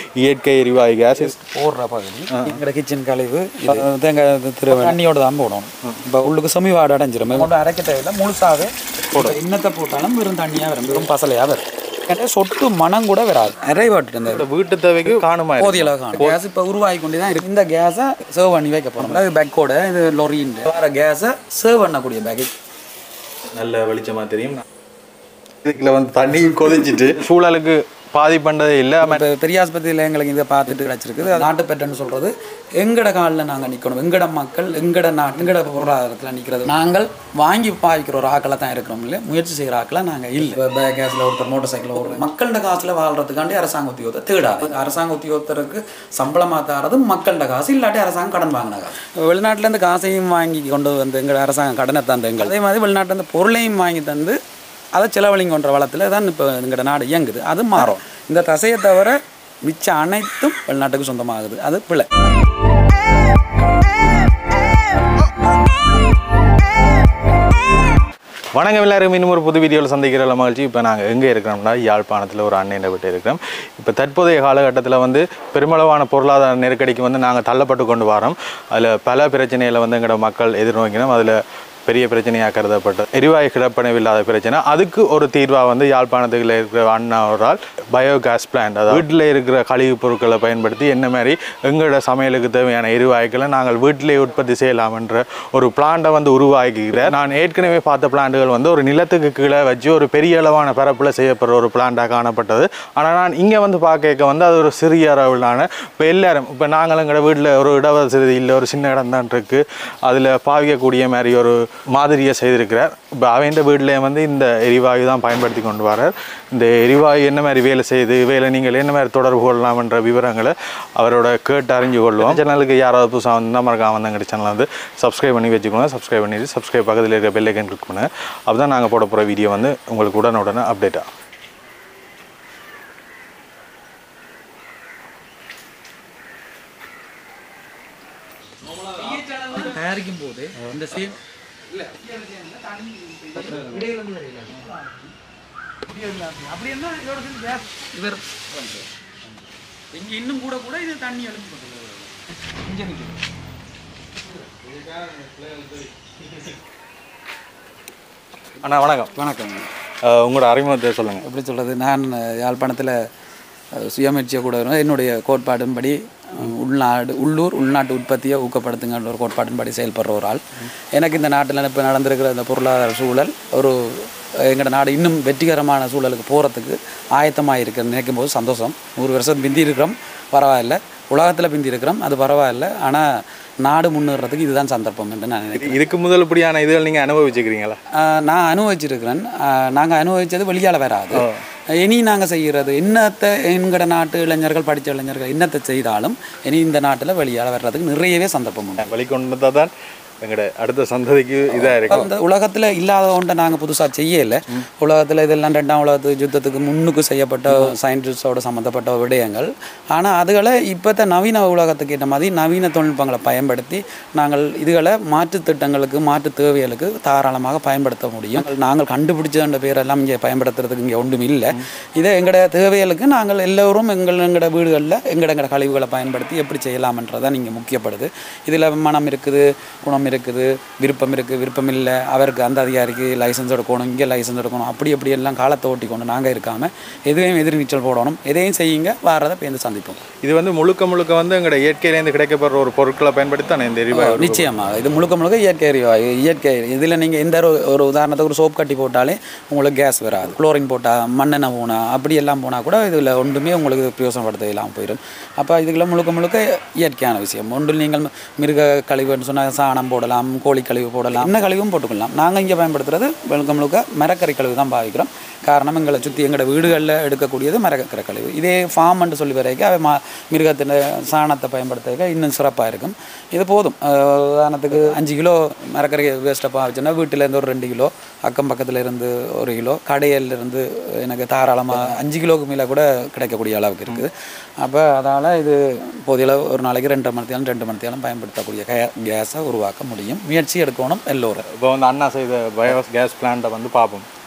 இயற்கை எரிவாயு கேஸ் போடுற பகுதி எங்களோட கிச்சன் கழிவு இது தேங்காய் இது திரு தண்ணியோட தான் போடணும் இப்போ உள்ளுக்கு செமி வாடு அடைஞ்சிரும் கொண்டு அரைக்க தேவையில்லை முழுசாகவே போடும் இன்னத்தை போட்டாலும் வெறும் தண்ணியாக வரும் வெறும் பசலையாக வரும் ஏன்னா சொட்டு மனம் கூட வராது நிறைய வாட்டு இந்த வீட்டு தேவைக்கு காணுமா இருக்கு. போதிய அளவு காணும் கேஸ் இப்போ உருவாகி கொண்டு தான் இருக்கு இந்த கேஸை சர்வ் பண்ணி வைக்க போகிறோம் இது பேக்கோட இது லொரின் வேற கேஸை சர்வ் பண்ணக்கூடிய பேக் நல்ல வெளிச்சமா தெரியும் இதுக்குள்ள வந்து தண்ணி கொதிச்சிட்டு சூழலுக்கு பாதிப்பண்டதே இல்லை இப்போ பெரிய ஆஸ்பத்திரியில் எங்களுக்கு இதை பார்த்துட்டு கிடச்சிருக்குது அது நாட்டுப்பேட்டைன்னு சொல்கிறது எங்கட காலில் நாங்கள் நிற்கணும் எங்கட மக்கள் எங்கட நாட்டு எங்கட பொருளாதாரத்தில் நிற்கிறது நாங்கள் வாங்கி பாய்க்கிற ஒரு ஆக்களை தான் இருக்கிறோம் இல்லை முயற்சி செய்கிற ஆக்களை நாங்கள் இல்லை இப்போ கேஸில் ஒருத்தர் மோட்டர் சைக்கிள் ஓடுறோம் மக்களோட காசில் வாழ்கிறதுக்காண்டி அரசாங்க உத்தியோகத்தை தேடாது அரசாங்க உத்தியோகத்தருக்கு சம்பளமாக தரது மக்களோட காசு இல்லாட்டி அரசாங்கம் கடன் வாங்கின காசு வெளிநாட்டிலேருந்து காசையும் வாங்கி கொண்டு வந்து எங்கள் அரசாங்கம் கடனை தந்து எங்கள் அதே மாதிரி வெளிநாட்டிலேருந்து பொருளையும் வாங்கி தந்து அதை செலவழிங்கன்ற வளத்தில் தான் இப்போ எங்களோட நாடு இயங்குது அது மாறும் இந்த தசையை தவிர மிச்ச அனைத்தும் வெளிநாட்டுக்கு சொந்தமாகுது அது பிள்ளை வணக்கம் எல்லாரும் இன்னும் ஒரு புது வீடியோவில் சந்திக்கிற மகிழ்ச்சி இப்போ நாங்கள் எங்கே இருக்கிறோம்னா யாழ்ப்பாணத்தில் ஒரு அண்ணனை விட்டு இருக்கிறோம் இப்போ தற்போதைய காலகட்டத்தில் வந்து பெருமளவான பொருளாதார நெருக்கடிக்கு வந்து நாங்கள் தள்ளப்பட்டு கொண்டு வரோம் அதில் பல பிரச்சனைகளை வந்து எங்களோட மக்கள் எதிர்நோக்கினோம் அதில் பெரிய பிரச்சனையாக கருதப்பட்ட எரிவாயு கிடப்பணம் இல்லாத பிரச்சனை அதுக்கு ஒரு தீர்வாக வந்து யாழ்ப்பாணத்துக்குள்ள இருக்கிற அண்ணா ஒரு ஆள் பயோகேஸ் பிளான்ட் அதாவது வீட்டில் இருக்கிற கழிவுப் பொருட்களை பயன்படுத்தி என்ன மாதிரி எங்களோட சமையலுக்கு தேவையான எரிவாயுக்களை நாங்கள் வீட்டிலே உற்பத்தி செய்யலாம்ன்ற ஒரு பிளான்ட்டை வந்து உருவாக்கிக்கிறேன் நான் ஏற்கனவே பார்த்த பிளான்ட்டுகள் வந்து ஒரு நிலத்துக்கு கீழே வச்சு ஒரு பெரிய அளவான பரப்பில் செய்யப்படுற ஒரு பிளான்ட்டாக காணப்பட்டது ஆனால் நான் இங்கே வந்து பார்க்க வந்து அது ஒரு சிறிய அளவிலான இப்போ எல்லாரும் இப்போ நாங்கள் எங்களோட வீட்டில் ஒரு இடவசதி இல்லை ஒரு சின்ன இடம் தான் இருக்குது அதில் பாவிக்கக்கூடிய மாதிரி ஒரு மாதிரியை செய்திருக்கிறார் இப்போ அவன் வீட்டில் வந்து இந்த எரிவாயு தான் பயன்படுத்தி கொண்டு வரார் இந்த எரிவாயு என்ன மாதிரி வேலை செய்யுது வேலை நீங்கள் என்ன மாதிரி தொடர்பு கொள்ளலாம்ன்ற விவரங்களை அவரோட கேட்டு அறிஞ்சு கொள்வோம் சேனலுக்கு யாராவது புதுசாக வந்து மறக்காம வந்து எங்கள் சேனலை வந்து சப்ஸ்கிரைப் பண்ணி வச்சுக்கோங்க சப்ஸ்கிரைப் பண்ணிட்டு சப்ஸ்கிரைப் பக்கத்தில் இருக்க பெல் ஐக்கன் கிளிக் பண்ணுங்கள் அப்போ தான் நாங்கள் போட போகிற வீடியோ வந்து உங்களுக்கு உடனுடனே அப்டேட் ஆகும் தயாரிக்கும் போது இந்த சேம் அப்படி என்ன இதோட சேர்ந்து gas இவர் இங்க இன்னும் கூட கூட இது தண்ணி அழுந்து இங்க நிக்குது அண்ணா வணக்கம் வணக்கம் அஹ் உங்களோட அறிமுகத்தை சொல்லுங்கள் எப்படி சொல்கிறது நான் அஹ், யாழ்ப்பாணத்தில் அஹ், சுயமுயற்சியை கூட வரும். என்னுடைய கோட்பாட்டின்படி அஹ், உள்நாடு உள்ளூர் உள்நாட்டு உற்பத்தியை ஊக்கப்படுத்துங்கன்ற ஒரு கோட்பாட்டின்படி செயல்படுற ஒரு ஆள் எனக்கு இந்த நாட்டில் இப்போ நடந்திருக்கிற இந்த பொருளாதார சூழல் ஒரு எங்களோட நாடு இன்னும் வெற்றிகரமான சூழலுக்கு போகிறதுக்கு ஆயத்தமாக இருக்குன்னு நினைக்கும் போது சந்தோஷம் நூறு வருஷம் பிந்தி இருக்கிறோம் பரவாயில்ல உலகத்தில் பிந்தி இருக்கிறோம் அது பரவாயில்ல ஆனால் நாடு முன்னேறதுக்கு இதுதான் சந்தர்ப்பம் என்று நான் நினைக்கிறேன் இதுக்கு முதல் இப்படியான இதுகள் நீங்கள் அனுபவிச்சுக்கிறீங்களா ஆஹ் நான் அனுபவிச்சிருக்கிறேன் நாங்கள் அனுபவிச்சது வெளியால் வராது இனி நாங்கள் செய்கிறது என்னத்தை எங்களோட நாட்டு இளைஞர்கள் படித்த இளைஞர்கள் என்னத்தை செய்தாலும் இனி இந்த நாட்டில் வெளியால் வர்றதுக்கு நிறையவே சந்தர்ப்பம் உண்டு வெளிக்கொண்டு வந்தால் தான் எங்களோட அடுத்த சந்ததிக்கு இதாக இருக்கும் அந்த உலகத்தில் இல்லாத ஒன்றை நாங்கள் புதுசாக செய்யலை உலகத்தில் இதெல்லாம் ரெண்டாம் உலகத்து யுத்தத்துக்கு முன்னுக்கு செய்யப்பட்ட சயின்டிஸ்டோட சம்மந்தப்பட்ட விடயங்கள் ஆனால் அதுகளை இப்போத்த நவீன உலகத்துக்கு ஏற்ற மாதிரி நவீன தொழில்நுட்பங்களை பயன்படுத்தி நாங்கள் இதுகளை மாற்றுத் திட்டங்களுக்கு மாற்று தேவைகளுக்கு தாராளமாக பயன்படுத்த முடியும் நாங்கள் கண்டுபிடிச்ச பேரெல்லாம் இங்கே பயன்படுத்துறதுக்கு இங்கே ஒன்றும் இல்லை இதை எங்களோட தேவைகளுக்கு நாங்கள் எல்லோரும் எங்கள் எங்களோட வீடுகளில் எங்களோட எங்களோட கழிவுகளை பயன்படுத்தி எப்படி செய்யலாம்ன்றதான் இங்கே முக்கியப்படுது இதில் மனம் இருக்குது குணம் இருக்குது விருப்பம் இருக்குது விருப்பம் இல்லை அவருக்கு அந்த அதிகாரிக்கு லைசன்ஸ் எடுக்கணும் இங்கே லைசன்ஸ் எடுக்கணும் அப்படி அப்படி எல்லாம் காலத்தை ஓட்டிக்கொண்டு நாங்கள் இருக்காமல் எதுவும் எதிர்நீச்சல் போடணும் எதையும் செய்யுங்க வாரதை பேருந்து சந்திப்போம் இது வந்து முழுக்க முழுக்க வந்து எங்களோட இயற்கையிலேருந்து கிடைக்கப்படுற ஒரு பொருட்களை பயன்படுத்தி தான் இந்த எரிவாயு நிச்சயமாக இது முழுக்க முழுக்க இயற்கை எரிவாயு இயற்கை இதில் நீங்கள் எந்த ஒரு ஒரு உதாரணத்துக்கு ஒரு சோப் கட்டி போட்டாலே உங்களுக்கு கேஸ் வராது குளோரின் போட்டால் மண்ணெண்ணெய் போனால் அப்படி எல்லாம் போனால் கூட இதில் ஒன்றுமே உங்களுக்கு பிரயோசனப்படுத்த இல்லாமல் போயிடும் அப்போ இதுக்குள்ள முழுக்க முழுக்க இயற்கையான விஷயம் ஒன்றில் நீங்கள் மிருக கழிவுன்னு சொன்னால் சாணம் போடலாம் கோழி கழிவு போடலாம் என்ன கழிவும் போட்டுக்கலாம் நாங்கள் இங்கே பயன்படுத்துறது முழுக்க முழுக்க மரக்கறி கழிவு தான் பாவிக்கிறோம் காரணம் எங்களை சுற்றி எங்களோட வீடுகளில் எடுக்கக்கூடியது மரக்கரை கழிவு இதே ஃபார்ம்னு சொல்லி வரைக்கும் அவை மா மிருகத்தின் சாணத்தை பயன்படுத்துறதுக்கு இன்னும் சிறப்பாக இருக்கும் இது போதும் அஹ் உதாரணத்துக்கு அஞ்சு கிலோ மரக்கரை வேஸ்ட்டை பாவிச்சோன்னா வீட்டிலேருந்து ஒரு ரெண்டு கிலோ அக்கம் பக்கத்தில் இருந்து ஒரு கிலோ கடையில இருந்து எனக்கு தாராளமாக அஞ்சு கிலோக்கு மேலே கூட கிடைக்கக்கூடிய அளவுக்கு இருக்குது அப்போ அதனால் இது போதிய ஒரு நாளைக்கு ரெண்டு மணி நேரம் ரெண்டு மணி நேரம் பயன்படுத்தக்கூடிய கே கேஸை உருவாக்க முடியும் முயற்சி எடுக்கணும் எல்லோரும் இப்போ வந்து அண்ணா செய்த பயோஸ் கேஸ் பிளான்ட்டை வந்து பார்ப்போம்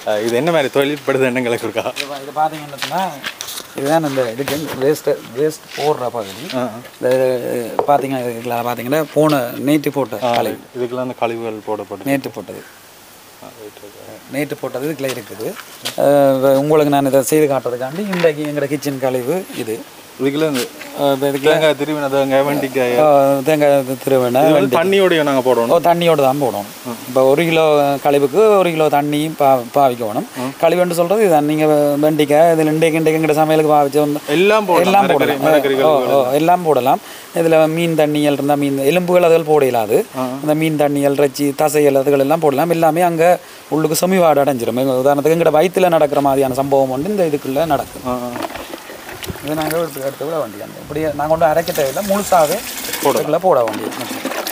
அஹ், இது என்ன மாதிரி தொழில்படுது எண்ணங்களுக்கு இருக்கா இது பா- இது பார்த்தீங்கன்னு சொன்னால் இதுதான் இந்த இதுக்கு வேஸ்ட் வேஸ்ட் போடுற பகுதி இந்த பார்த்தீங்க இதுல பார்த்தீங்கன்னா போன நேற்று போட்ட கலை இதுக்கெல்லாம் அந்த கழிவுகள் போடப்பட்டு நேற்று போட்டது நேற்று போட்டது இதுக்குள்ள இருக்குது அஹ் உங்களுக்கு நான் இதை செய்து காட்டுறதுக்காண்டி இன்றைக்கு எங்களோட கிச்சன் கழிவு இது இதுக்குள்ள இந்த அஹ் இப்ப இதுக்கு தேங்காய் திருவின தேங்காய் வெண்டிக்காய் அஹ் தேங்காய் திருவேணை இது வந்து தண்ணியோடய நாங்கள் போடணும் ஓ தண்ணியோடு தான் போடணும் இப்போ ஒரு கிலோ கழிவுக்கு ஒரு கிலோ தண்ணியும் பா பாவிக்கணும் கழிவுன்னு சொல்கிறது இதுதான் நீங்கள் வெண்டிக்காய் இதில் இன்றைக்கு இன்றைக்கு எங்கிட்ட சமையலுக்கு பாவிச்சு வந்து எல்லாம் போடலாம் எல்லாம் மரக்கறி- போடலாம் மரக்கறிகள் ஓ ஓ எல்லாம் போடலாம் இதில் மீன் தண்ணியல் இருந்தால் மீன் எலும்புகள் அதுகள் போட இயலாது அந்த மீன் தண்ணியல் இறைச்சி தசையல் அதுகள் எல்லாம் போடலாம் எல்லாமே அங்கே உள்ளுக்கு செமிவாடு அடைஞ்சிரும் எங்க உதாரணத்துக்கு எங்கட வயித்துல நடக்கிற மாதிரியான சம்பவம் வந்து இந்த இதுக்குள்ளே நடக்கும் ஆ, ஆ. இது நாங்கள் எடுத்து எடுத்து விட வேண்டியது இப்படி நாங்கள் ஒன்றும் அரைக்க தேவையில்லை முழுசாகவே இதுக்குள்ளே போட வேண்டியது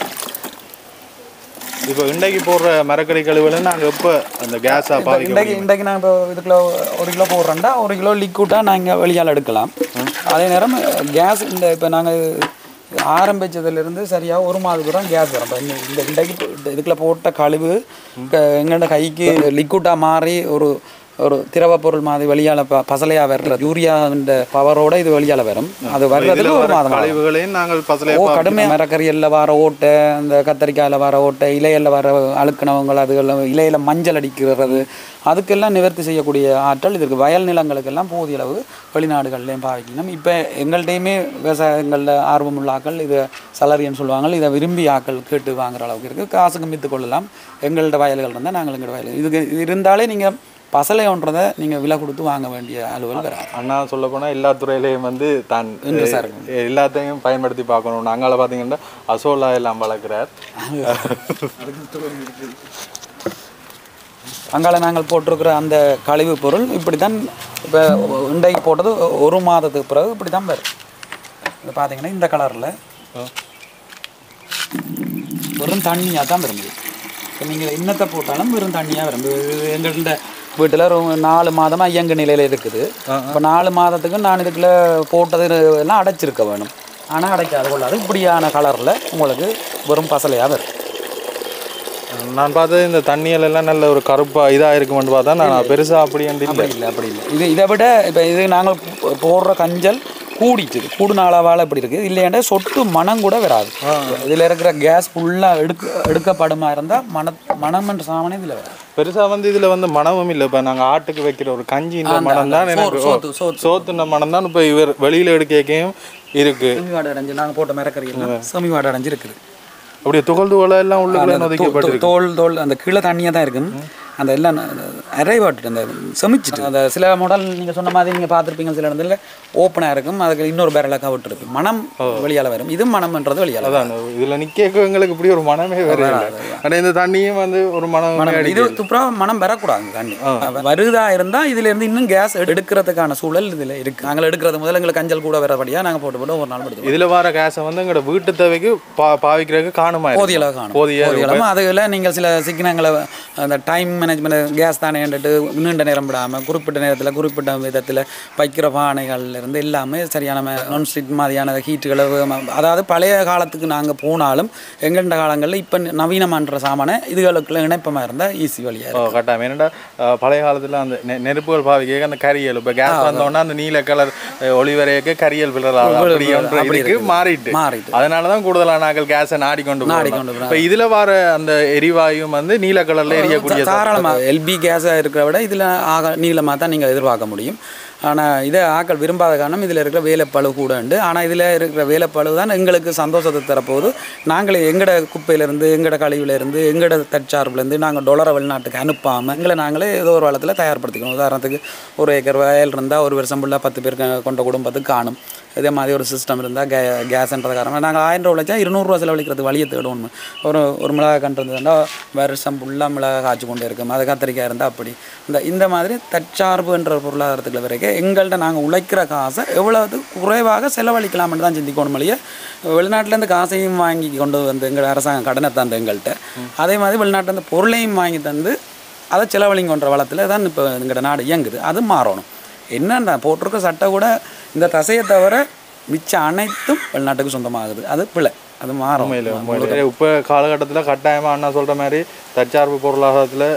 இப்போ இன்றைக்கு போடுற மரக்கறி கழிவுல நாங்கள் எப்போ அந்த கேஸாக பாவிக்க இன்றைக்கு இன்றைக்கு நான் இப்போ இதுக்குள்ள ஒரு கிலோ போடுறேன்டா ஒரு கிலோ லிக்விட்டாக நாங்கள் வெளியால் எடுக்கலாம் அதே நேரம் கேஸ் இந்த இப்போ நாங்கள் ஆரம்பிச்சதுலேருந்து சரியாக ஒரு மாத தூரம் கேஸ் வரும் இப்போ இந்த இந்த இன்றைக்கு இந்த இதுக்குள்ள போட்ட கழிவு எங்கள்ட கைக்கு லிக்விட்டாக மாறி ஒரு ஒரு திரவ பொருள் மாதிரி வெளியால் ப பசலையாக வர்ற யூரியாவின் பவரோட இது வெளியால் வரும் அது வர்றதுக்கு ஒரு மாதம் ஆகும். கழிவுகளையும் நாங்கள் ஓ பசலையாக கடுமை மரக்கறியில் வர ஓட்டை அந்த கத்தரிக்காயில் வர ஓட்டை இலையில் வர அழுக்கினவங்கள் அதுகள் இலையில் மஞ்சள் அடிக்கிறது அதுக்கெல்லாம் நிவர்த்தி செய்யக்கூடிய ஆற்றல் இதற்கு வயல் நிலங்களுக்கெல்லாம் போதிய அளவு வெளிநாடுகள்லையும் பாவிக்கணும் இப்போ எங்கள்கிட்டையுமே விவசாயங்களில் ஆர்வமுள்ள ஆக்கள் இதை சலரின்னு சொல்லுவாங்க இதை விரும்பி ஆக்கள் கேட்டு வாங்குற அளவுக்கு இருக்குது காசுக்கு மித்து கொள்ளலாம் எங்கள்கிட்ட வயல்கள் இருந்தால் நாங்கள் எங்களோட வயல் இதுக்கு இது இருந்தாலே நீங்கள் பசலை ஒன்றதை நீங்கள் விலை கொடுத்து வாங்க வேண்டிய அலுவல் வராது அண்ணா சொல்ல போனால் எல்லா துறையிலையும் வந்து தான் Interest-ஆ இருக்கும். எல்லாத்தையும் பயன்படுத்தி பார்க்கணும் அங்கால பார்த்தீங்கன்னா அசோலா எல்லாம் வளர்க்குறார் அங்கால நாங்கள் போட்டிருக்கிற அந்த கழிவு பொருள் இப்படி தான் இப்போ இன்றைக்கு போட்டது ஒரு மாதத்துக்கு பிறகு இப்படி தான் வரும் இது பார்த்தீங்கன்னா இந்த கலரில் வெறும் தண்ணியாக தான் வரும் இது இப்போ நீங்கள் என்னத்தை போட்டாலும் வெறும் தண்ணியாக வரும் இது எங்கள்கிட்ட வீட்டில் ஒரு நாலு மாதமாக இயங்கு நிலையில் இருக்குது இப்போ நாலு மாதத்துக்கு நான் இதுக்குள்ள போட்டது எல்லாம் அடைச்சிருக்க வேணும் ஆனால் அடைக்காது கொள்ளாது இப்படியான கலரில் உங்களுக்கு வெறும் பசலையாக வரும் நான் பார்த்தது இந்த தண்ணியில எல்லாம் நல்ல ஒரு கருப்பா இதாக இருக்குமென்னு பார்த்தா நான் பெருசாக அப்படி இல்லை அப்படி இல்லை அப்படி இல்லை இது இதை விட இப்போ இது நாங்கள் போ- போடுற கஞ்சல் கூடிச்சுது கூடுன அளவால் இப்படி இருக்குது இல்லையாண்டா சொட்டு மனம் கூட வராது இதில் இருக்கிற கேஸ் ஃபுல்லாக எடுக்க எடுக்கப்படுமா இருந்தால் மன மனம்ன்ற சாமானே இதில் வராது பெருசா வந்து இதுல வந்து மனமும் இல்லை இப்போ நாங்க ஆட்டுக்கு வைக்கிற ஒரு கஞ்சி இந்த மனம் தான் எனக்கு சோத்து, சோத்து. சோத்துன மனம் தான் இப்போ இவர் வெளியில எடுக்கையும் இருக்கு செமிவாடு அடைஞ்சு நாங்கள் போட்ட மிரக்கறி எல்லாம் செமிவாடு அடைஞ்சு இருக்குது அப்படியே துகள் துகளா எல்லாம் உள்ளுக்குள்ள அந்த தோ- நொதிக்கப்பட்டிருக்கு தோல் தோல் அந்த கீழே தண்ணியாக தான் இருக்கும் அந்த எல்லாம் அரைவாட்டு அந்த செமிச்சிட்டு அந்த சில மாடல் நீங்கள் சொன்ன மாதிரி நீங்கள் பார்த்துருப்பீங்க சில இடத்துல ஓப்பனாக இருக்கும் அதுக்கு இன்னொரு பேரலாக கவிட்டு இருக்கும் மனம் வெளியால் வரும் இது மனம்ன்றது வெளியால் அதான் இதுல நிக்க எங்களுக்கு இப்படி ஒரு மனமே வேற இல்லை ஆனா இந்த தண்ணியும் வந்து ஒரு மனம் மனம் இது துப்புரா மனம் வரக்கூடாது தண்ணி வருதா இருந்தா இதுல இருந்து இன்னும் கேஸ் எடுக்கிறதுக்கான சூழல் இதுல இருக்கு நாங்கள் எடுக்கிறது முதல்ல எங்களுக்கு கஞ்சல் கூட வரபடியா நாங்க போட்டு போட்டு ஒரு நாள் எடுத்துக்கோம் இதுல வர கேஸை வந்து எங்களோட வீட்டு தேவைக்கு பா பாவிக்கிறதுக்கு காணுமா இருக்கு. போதிய அளவு காணும் போதிய போதிய அளவு அதுல நீங்கள் சில சிக்கனங்களை அந்த டைம் மேனேஜ்மெண்ட் கேஸ் தானேன்ட்டு நீண்ட நேரம் விடாமல் குறிப்பிட்ட நேரத்தில் குறிப்பிட்ட விதத்தில் வைக்கிற பானைகள்ல இருந்து எல்லாமே சரியான நான் ஸ்டிக் மாதிரியான ஹீட்டுகளை அதாவது பழைய காலத்துக்கு நாங்கள் போனாலும் எங்கள்ட காலங்களில் இப்போ நவீனமான்ற சாமானை இதுகளுக்குள்ள இணைப்பமாக இருந்தால் ஈஸி வழியாக ஓ கட்டாயம் என்னடா அஹ், பழைய காலத்துல அந்த நெ- நெருப்புகள் பாவிக்க அந்த கரியல் இப்போ கேஸ் வந்தோடனே அந்த நீல கலர் ஒளிவரையக்க கரியல் விழறாது அப்படி ஒன்று அப்படி இதுக்கு இருக்குது. மாறிட்டு மாறிட்டு. அதனால தான் கூடுதலான நாட்கள் கேஸை நாடி கொண்டு நாடி போகணும். கொண்டு இப்ப இதுல வர அந்த எரிவாயும் வந்து நீல கலர்ல எரியக்கூடிய தாராளமாக எல்பி கேஸாக இருக்கிற விட இதில் ஆக நீளமாக தான் நீங்கள் எதிர்பார்க்க முடியும் ஆனால் இதை ஆக்கள் விரும்பாத காரணம் இதில் இருக்கிற வேலைப்பளு கூட உண்டு ஆனால் இதில் இருக்கிற வேலைப்பளு தான் எங்களுக்கு சந்தோஷத்தை தரப்போகுது நாங்கள் எங்கட குப்பையிலேருந்து எங்கட கழிவுலேருந்து எங்கட தற்சார்புலேருந்து நாங்கள் டொலரை வெளிநாட்டுக்கு அனுப்பாமல் எங்களை நாங்களே ஏதோ ஒரு வளத்தில் தயார்படுத்திக்கணும் உதாரணத்துக்கு ஒரு ஏக்கர் வயல் இருந்தால் ஒரு வருஷம் ஃபுல்லாக பத்து பேர் க- கொண்ட குடும்பத்துக்கு காணும் இதே மாதிரி ஒரு சிஸ்டம் இருந்தால் கே கேஸ்ன்றது காரணம் நாங்கள் ஆயிரம் ரூபா உழைச்சா இருநூறுவா செலவழிக்கிறது வழியை தேடணும் ஒரு ஒரு மிளகாய் கன்று இருந்தால் வருஷம் ஃபுல்லாக மிளகாய் காய்ச்சி கொண்டே இருக்கும் அது கத்திரிக்காய் இருந்தால் அப்படி இந்த இந்த மாதிரி தற்சார்புன்ற பொருளாதாரத்துக்குள்ள வரைக்கும் எங்கள்கிட்ட நாங்கள் உழைக்கிற காசை எவ்வளவு குறைவாக செலவழிக்கலாம்னு தான் சிந்திக்கணும் இல்லையா வெளிநாட்டிலேருந்து காசையும் வாங்கி கொண்டு வந்து எங்கள் அரசாங்கம் கடனை தந்து எங்கள்கிட்ட அதே மாதிரி வெளிநாட்டிலேருந்து பொருளையும் வாங்கி தந்து அதை செலவழிங்கன்ற வளத்தில் தான் இப்போ எங்களோட நாடு இயங்குது அது மாறணும் என்னன்னா போட்டிருக்க சட்டை கூட இந்த தசையை தவிர மிச்சம் அனைத்தும் வெளிநாட்டுக்கு சொந்தமாகுது அது பிழை அது மாறும் உண்மையில உண்மையில இப்ப காலகட்டத்துல கட்டாயமா அண்ணா சொல்ற மாதிரி தற்சார்பு பொருளாதாரத்துல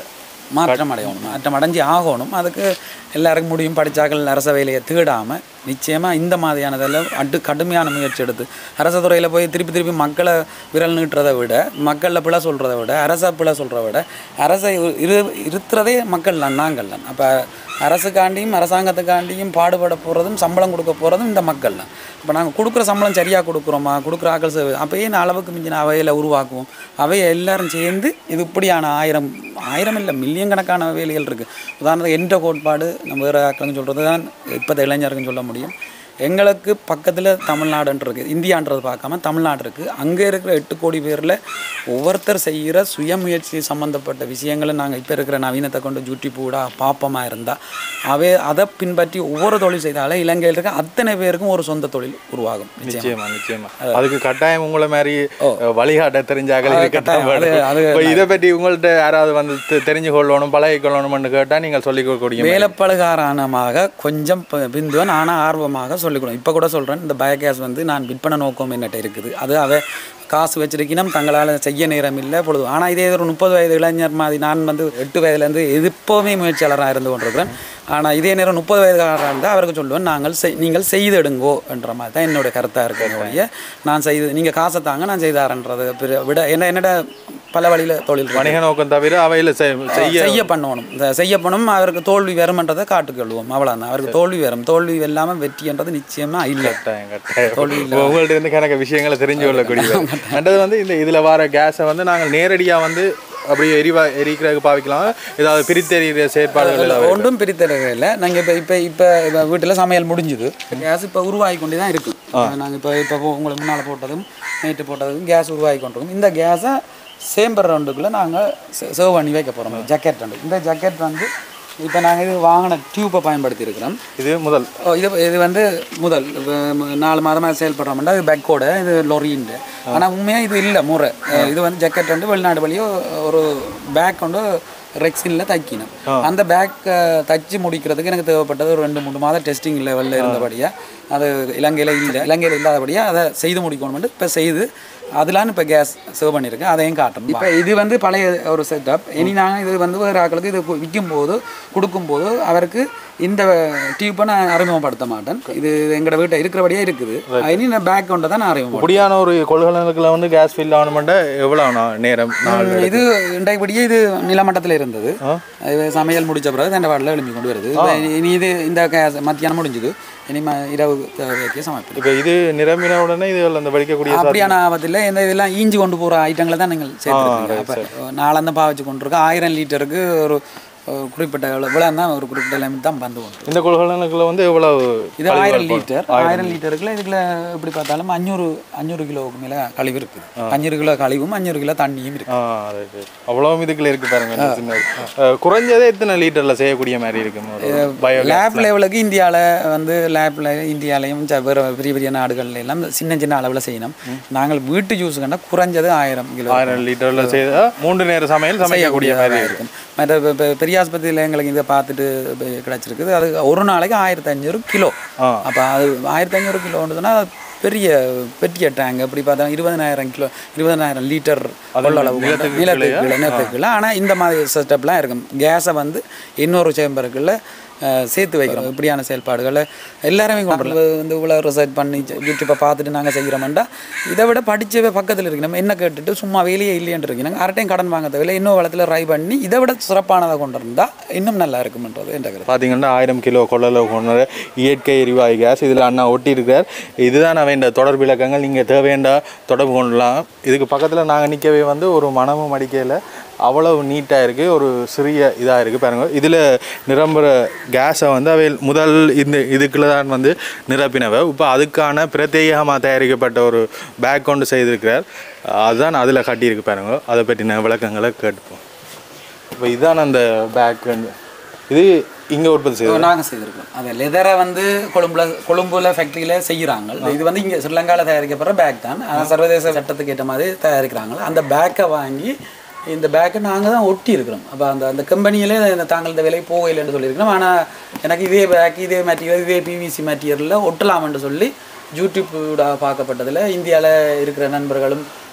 மாற்றம் அடையணும் மாற்றம் அடைஞ்சு ஆகணும் அதுக்கு எல்லாருக்கும் முடியும் படித்தாக்கள் அரச வேலையை தேடாமல் நிச்சயமாக இந்த மாதிரியானதில் அட்டு கடுமையான முயற்சி எடுத்து அரச துறையில் போய் திருப்பி திருப்பி மக்களை விரல் நீட்டுறதை விட மக்களில் பிழை சொல்கிறத விட அரச பிழை சொல்கிறத விட அரசை இரு இருத்துறதே மக்கள் தான் நாங்கள் தான் அப்போ அரசுக்காண்டியும் அரசாங்கத்துக்காண்டியும் பாடுபட போகிறதும் சம்பளம் கொடுக்க போகிறதும் இந்த மக்கள் தான் இப்போ நாங்கள் கொடுக்குற சம்பளம் சரியாக கொடுக்குறோமா கொடுக்குற ஆக்கள் சேவை அப்போயே நான் அளவுக்கு மிஞ்சின அவையில் உருவாக்குவோம் அவையை எல்லாரும் சேர்ந்து இது இப்படியான ஆயிரம் ஆயிரம் இல்லை மில்லியன் கணக்கான வேலைகள் இருக்குது உதாரணத்துக்கு என்ற கோட்பாடு நம்ம வேறு ஆக்களுங்க சொல்கிறது தான் இப்போ இளைஞருக்குன்னு சொல்ல முடியும் எங்களுக்கு பக்கத்தில் தமிழ்நாடுன்ற இருக்குது இந்தியான்றது பார்க்காம தமிழ்நாடு இருக்குது அங்கே இருக்கிற எட்டு கோடி பேரில் ஒவ்வொருத்தர் செய்கிற சுயமுயற்சி சம்மந்தப்பட்ட விஷயங்களை நாங்கள் இப்போ இருக்கிற நவீனத்தை கொண்டு ஜூட்டி பூடா பாப்பமாக இருந்தால் அவை அதை பின்பற்றி ஒவ்வொரு தொழில் செய்தாலே இலங்கையில் இருக்க அத்தனை பேருக்கும் ஒரு சொந்த தொழில் உருவாகும் நிச்சயம் நிச்சயமா நிச்சயமா அதுக்கு கட்டாயம் உங்களை மாதிரி அஹ், வழிகாட்ட தெரிஞ்சாக்கள் அது இருக்கட்டும் கட்டாயம். அது- அது- இப்ப இதை பற்றி உங்கள்ட்ட யாராவது வந்து தெ- தெரிஞ்சு கொள்ளணும் பழகி கொள்ளணும்னு கேட்டா நீங்கள் சொல்லிக் கொடுக்கக்கூடிய வேலைப்பழுகாரணமாக கொஞ்சம் ப- பிந்துவன் ஆனால் ஆர்வமாக சொல்லிக் கொடுக்கும் இப்போ கூட சொல்கிறேன் இந்த பயோகேஸ் வந்து நான் விற்பனை நோக்கம் என்னட்ட இருக்குது அது அவ காசு வச்சிருக்கணும் தங்களால் செய்ய நேரம் இல்லை பொழுது ஆனால் இதே ஒரு முப்பது வயது இளைஞர் மாதிரி நான் வந்து எட்டு வயதுலேருந்து எப்போவுமே முயற்சியாளராக இருந்து கொண்டிருக்கிறேன் ஆனால் இதே நேரம் முப்பது வயதுக்காரராக இருந்தால் அவருக்கு சொல்லுவேன் நாங்கள் செய் நீங்கள் செய்தெடுங்கோ என்ற மாதிரி தான் என்னுடைய கருத்தாக இருக்குங்க ஒழிய நான் செய்து நீங்கள் காசை தாங்க நான் செய்தாரன்றது பிற- விட என்ன என்னோட பல வழியில் தொழில் இருக்கு. வணிக நோக்கம் தவிர அவையில செய்- செய்ய செய்ய பண்ணணும் இந்த செய்ய பண்ணணும் அவருக்கு தோல்வி வரும்ன்றதை காட்டுக்கொள்வோம் அவ்வளோதான் அவருக்கு தோல்வி வரும் தோல்வி இல்லாமல் வெற்றின்றது நிச்சயமா இல்லை கட்டாயம், கட்டாயம். உங்கள்ட்ட இருந்து கணக்க விஷயங்களை தெரிஞ்சு கொள்ளக்கூடியது ரெண்டாவது வந்து இந்த இதுல வர கேஸை வந்து நாங்கள் நேரடியா வந்து அப்படியே எரிவா எரிக்கிறதுக்கு பாவிக்கலாம் ஏதாவது பிரித்தெறிகிற செயற்பாடுகள் ஏதாவது ஒன்றும் பிரித்தரவே இல்லை நாங்கள் இப்போ இப்போ இப்போ இப்போ வீட்டில் சமையல் முடிஞ்சுது கேஸ் இப்போ உருவாகி கொண்டு தான் இருக்கு நாங்கள் இப்போ இப்போ உங்களுக்கு முன்னால் போட்டதும் நேற்று போட்டதும் கேஸ் உருவாகி கொண்டிருக்கும் இந்த கேஸை சேம்பர் ரவுண்டுக்குள்ளே நாங்கள் சர்வ் பண்ணி வைக்க போகிறோம் ஜக்கெட் ரெண்டு இந்த ஜக்கெட் வந்து இப்போ நாங்கள் இது வாங்கின டியூப்பை பயன்படுத்தி இருக்கிறோம் இது முதல் ஓ, இது இது வந்து முதல் இப்ப ம- நாலு மாதமாக செயல்படுறோம்னா இது பேக்கோட இது லொரின்ட்டு ஆனால் உண்மையாக இது இல்லை முறை அஹ் இது வந்து ஜக்கெட் வந்து வெளிநாடு வழியோ ஒரு பேக் கொண்டு ரெக்ஸினில் தைக்கணும் அந்த பேக் தச்சு முடிக்கிறதுக்கு எனக்கு தேவைப்பட்டது ஒரு ரெண்டு மூணு மாதம் டெஸ்டிங் லெவலில் இருந்தபடியாக அது இலங்கையில் இல்லை இலங்கையில் இல்லாதபடியாக அதை செய்து முடிக்கணும்னு இப்போ செய்து அதெல்லாம் இப்போ கேஸ் சேவ் பண்ணியிருக்கேன் அதையும் காட்டணும் இப்போ இது வந்து பழைய ஒரு செட்டப் இனி நாங்கள் இது வந்து வேறு ஆக்களுக்கு இது விற்கும் போது கொடுக்கும்போது அவருக்கு இந்த டியூப்பை நான் அறிமுகப்படுத்த மாட்டேன் இது எங்களோட வீட்டை இருக்கிறபடியே இருக்குது இனி நான் பேக் கொண்டு தான் நான் அறிமுகம் இப்படியான ஒரு கொள்கலனுக்குள்ள வந்து கேஸ் ஃபில் ஆகணுமெண்டா எவ்வளவு நா- நேரம் நாள் இது இன்றையபடியே இது நிலமட்டத்தில் இருந்தது இது சமையல் முடிச்ச பிறகு தண்டை வாட்டில் எழுப்பி கொண்டு வருது இப்ப இனி இது இந்த கேஸ் மத்தியானம் முடிஞ்சுது இனி ம- இரவு தேவைக்கு சமைப்பது இப்போ இது நிரம்பின உடனே இது அந்த வெடிக்கக்கூடிய அப்படியான ஆபத்தில் இந்த இதெல்லாம் ஈஞ்சி கொண்டு போகிற ஐட்டங்களை தான் நீங்கள் சேர்த்துருக்கீங்க அப்போ நாளந்தான் பாவச்சு கொண்டு இருக்கோம் ஆயிரம் லிட்டருக்கு ஒரு ஒரு குறிப்பிட்ட எவ்வளோ இவ்வளோ தான் ஒரு குறிப்பிட்ட லிமிட் தான் பந்து கொண்டு இந்த கொள்கலனுக்குள்ள வந்து எவ்வளவு இது ஆயிரம் லிட்டர் ஆயிரம் லிட்டருக்குள்ள இதுக்குள்ள எப்படி பார்த்தாலும் அஞ்சூறு அஞ்சூறு கிலோவுக்கு மேலே கழிவு இருக்குது அஞ்சூறு கிலோ கழிவும் அஞ்சூறு கிலோ தண்ணியும் இருக்குது ஆ ரைட் அவ்வளவு இதுக்குள்ள இருக்கு பாருங்க இந்த சின்னது. அஹ், குறைஞ்சதே எத்தனை லிட்டர்ல செய்யக்கூடிய மாதிரி இருக்கும் ஒரு பயோ லேப் லெவலுக்கு இந்தியாவில் வந்து லேப்பில் இந்தியாலையும் ச- வேறு பெரிய பெரிய நாடுகள்ல எல்லாம் சின்ன சின்ன அளவில் செய்யணும் நாங்கள் வீட்டு ஜூஸ் கண்டா குறைஞ்சது ஆயிரம் கிலோ ஆயிரம் லிட்டர்ல செய்தா மூன்று நேர சமையல் சமைக்கக்கூடிய மாதிரி இருக்கும் இருக்கும் மற்ற இப்ப- இப்ப பெரிய ஆஸ்பத்திரியில் எங்களுக்கு இதை பார்த்துட்டு இப்ப கிடைச்சிருக்குது அது ஒரு நாளைக்கு ஆயிரத்தி அஞ்சூறு கிலோ ஆ. அப்போ அது ஆயிரத்தி ஐநூறு கிலோன்றதுன்னா பெரிய பெரிய டேங்க் எப்படி பார்த்தா இருபதனாயிரம் கிலோ இருபதனாயிரம் லிட்டர் அளவு நிலத்துக்கு நிலத்துக்கு கீழே, நிலத்துக்கு கீழே ஆனால் இந்த மாதிரி செட்டப்லாம் இருக்கும் கேஸை வந்து இன்னொரு சேம்பருக்குள்ள அஹ், சேர்த்து வைக்கிறோம் இப்படியான செயல்பாடுகளை எல்லாருமே கொண்டு வந்து இவ்வளோ ரிசர்ச் பண்ணி யூடியூப்பை பார்த்துட்டு நாங்கள் செய்கிறோம்டா இதை விட படிச்சவே பக்கத்தில் இருக்கு நம்ம என்ன கேட்டுட்டு சும்மா வேலையே இல்லையன்ட்டு இருக்கு நாங்கள் அரட்டையும் கடன் வாங்க தேவையில்லை இன்னும் வளத்தில் ட்ரை பண்ணி இதை விட சிறப்பானதை கொண்டு இருந்தால் இன்னும் நல்லா இருக்கும்ன்றது என்ற கருத்து பார்த்தீங்கன்னா ஆயிரம் கிலோ கொள்ளளவு கொண்ட இயற்கை எரிவாயு கேஸ் இதில் அண்ணா ஒட்டியிருக்கார் இதுதான் வேண்ட தொடர்பு இலக்கங்கள் நீங்கள் தேவையண்டா தொடர்பு கொள்ளலாம் இதுக்கு பக்கத்தில் நாங்கள் நிற்கவே வந்து ஒரு மனமும் அடிக்கையில் அவ்வளவு நீட்டாக இருக்குது ஒரு சிறிய இதாக இருக்குது பாருங்க இதில் நிரம்புற கேஸை வந்து அவை முதல் இந்த இதுக்குள்ள தான் வந்து நிரப்பினவை இப்போ அதுக்கான பிரத்யேகமாக தயாரிக்கப்பட்ட ஒரு பேக் கொண்டு செய்திருக்கிறார் அதுதான் அதில் கட்டியிருக்கு பாருங்க அதை பற்றின விளக்கங்களை கேட்டுப்போம் இப்போ இதுதான் அந்த பேக் இது இங்கே உற்பத்தி செய்து நாங்கள் செய்திருக்கோம் அந்த லெதரை வந்து கொழும்புல கொழும்புல ஃபேக்ட்ரியில் செய்கிறாங்க இது வந்து இங்கே ஸ்ரீலங்காவில் தயாரிக்கப்படுற பேக் தான் ஆனால் சர்வதேச சட்டத்துக்கு ஏற்ற மாதிரி தயாரிக்கிறாங்க அந்த பேக்கை வாங்கி இந்த பேக்கை நாங்கள் தான் ஒட்டி இருக்கிறோம் அப்போ அந்த அந்த கம்பெனியிலே இந்த தாங்கள் இந்த விலை போகலைன்னு சொல்லியிருக்கிறோம் ஆனால் எனக்கு இதே பேக் இதே மெட்டீரியல் இதே பிவிசி மெட்டீரியலில் ஒட்டலாம்னு சொல்லி யூடியூப் பார்க்கப்பட்டதில் இந்தியாவில் இருக்கிற நண்பர்களும்